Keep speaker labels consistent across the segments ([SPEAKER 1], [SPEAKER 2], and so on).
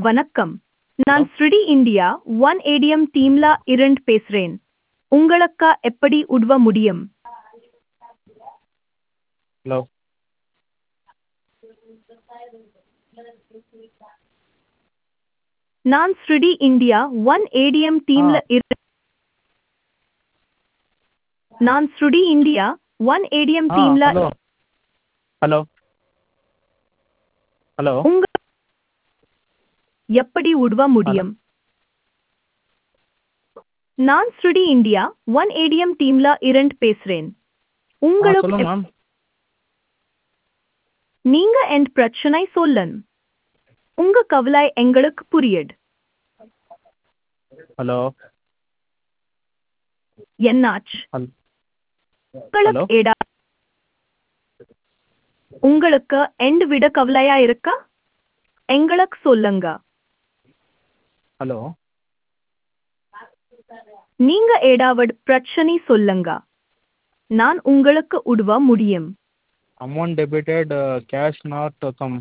[SPEAKER 1] வணக்கம் நான் ஸ்ருடி இந்தியா ஒன் ஏடிஎம் டீம்ல இருந்து பேசுறேன் உங்களுக்கு எப்படி உதவ முடியும்
[SPEAKER 2] ஹலோ
[SPEAKER 1] நான் ஸ்ருடி இந்தியா ஒன் ஏடிஎம் டீம்ல இருந்து நான் ஸ்ருடி இந்தியா ஒன் ஏடிஎம்
[SPEAKER 2] ஆ
[SPEAKER 1] டீம்ல
[SPEAKER 2] ஹலோ ஹலோ ஹலோ
[SPEAKER 1] உங்க எப்படி உதவ முடியும் நான் ஸ்ருடி இந்தியா ஒன் ஏடிஎம் டீம்ல இருந்து பேசுறேன்
[SPEAKER 2] ஆ
[SPEAKER 1] உங்களுக்கு
[SPEAKER 2] சொல்லுங்க மேம்
[SPEAKER 1] நீங்க என் பிரச்சனை சொல்லன் உங்க கவலை எங்களுக்கு புரியுது
[SPEAKER 2] ஹலோ
[SPEAKER 1] என்னாச்சு
[SPEAKER 2] ஹல்
[SPEAKER 1] உங்களுக்கு
[SPEAKER 2] ஹலோ
[SPEAKER 1] ஏடா உங்களுக்கு எண்ட் விட கவலையா இருக்கா எங்களுக்கு சொல்லுங்க
[SPEAKER 2] ஹலோ
[SPEAKER 1] நீங்க ஏடாவது பிரச்சனை சொல்லுங்க நான் உங்களுக்கு உதவ முடியும்
[SPEAKER 2] amount debited cash not come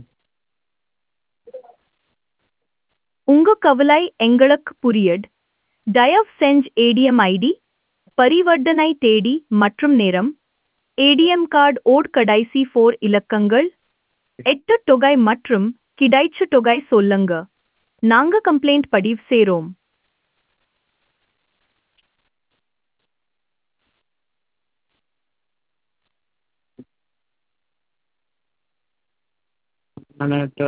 [SPEAKER 1] உங்க கவலை எங்களுக்கு புரியுது தயவு செஞ்சு ஏடிஎம் ஐடி பரிவர்த்தனை தேதி மற்றும் நேரம் ஏடிஎம் கார்டு ஓட் கடைசி ஃபோர் இலக்கங்கள் எட்டு தொகை மற்றும் கிடைச்ச தொகை சொல்லுங்க நாங்க கம்ப்ளைண்ட் பதிவு செய்றோம்
[SPEAKER 2] minute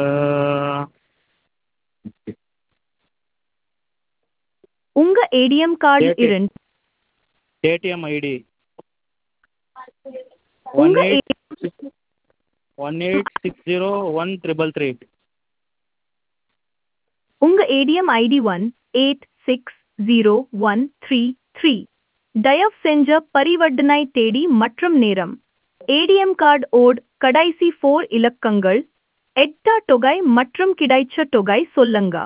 [SPEAKER 1] உங்க ஏடிஎம் கார்டு
[SPEAKER 2] ஏடி
[SPEAKER 1] இருந்து
[SPEAKER 2] ஏடிஎம் ஐடி ஒன்
[SPEAKER 1] உங்க
[SPEAKER 2] eight
[SPEAKER 1] A-
[SPEAKER 2] one eight six zero one triple three
[SPEAKER 1] உங்க ATM ID one eight six zero one three three தயவு செஞ்ச பரிவர்த்தனை தேதி மற்றும் நேரம் ஏடிஎம் கார்டு ஓட் கடைசி ஃபோர் இலக்கங்கள் எட்ட தொகை மற்றும் கிடைச்ச தொகை சொல்லுங்க